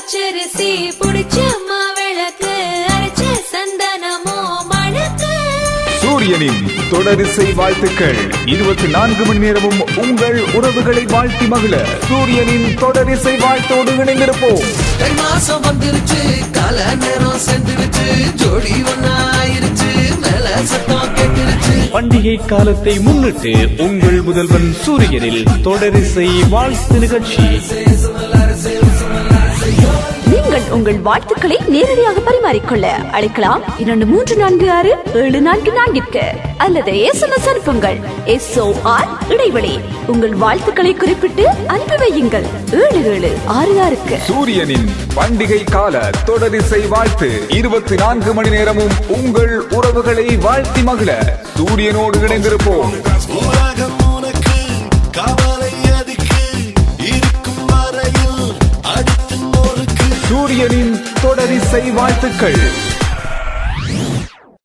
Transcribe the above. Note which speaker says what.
Speaker 1: பச்சரிசி புடிச்ச மாவிளக்கு அரைச்ச சந்தனமோ மணக்கு
Speaker 2: சூரியனின் தொடரிசை வாழ்த்துக்கள் இருபத்தி நான்கு மணி நேரமும் உங்கள் உறவுகளை வாழ்த்தி மகிழ சூரியனின் தொடரிசை வாழ்த்தோடு இணைந்திருப்போம்
Speaker 3: தை மாசம் வந்துருச்சு கால நேரம் சென்றுருச்சு ஜோடி ஒன்னாயிருச்சு மேல சத்தம் கேட்டுருச்சு
Speaker 4: பண்டிகை காலத்தை முன்னிட்டு உங்கள் முதல்வன் சூரியனில் தொடரிசை வாழ்த்து நிகழ்ச்சி
Speaker 5: நீங்கள் உங்கள் வாழ்த்துக்களை நேரடியாக பரிமாறிக்கொள்ள அழைக்கலாம் இரண்டு மூன்று நான்கு ஆறு ஏழு நான்கு நான்கிற்கு அல்லது எஸ்எம்எஸ் அனுப்புங்கள் எஸ்ஓ ஆர் இடைவெளி உங்கள் வாழ்த்துக்களை குறிப்பிட்டு அனுப்பி வையுங்கள் ஏழு ஏழு ஆறு ஆறுக்கு
Speaker 2: சூரியனின் பண்டிகை கால தொடரிசை வாழ்த்து இருபத்தி நான்கு மணி நேரமும் உங்கள் உறவுகளை வாழ்த்தி மகிழ சூரியனோடு இணைந்திருப்போம்
Speaker 6: உலகம் உனக்கு கவலை எதுக்கு இருக்கும் வரையில் அடுத்து நொறுக்கு
Speaker 2: சூரியனின் தொடரிசை வாழ்த்துக்கள்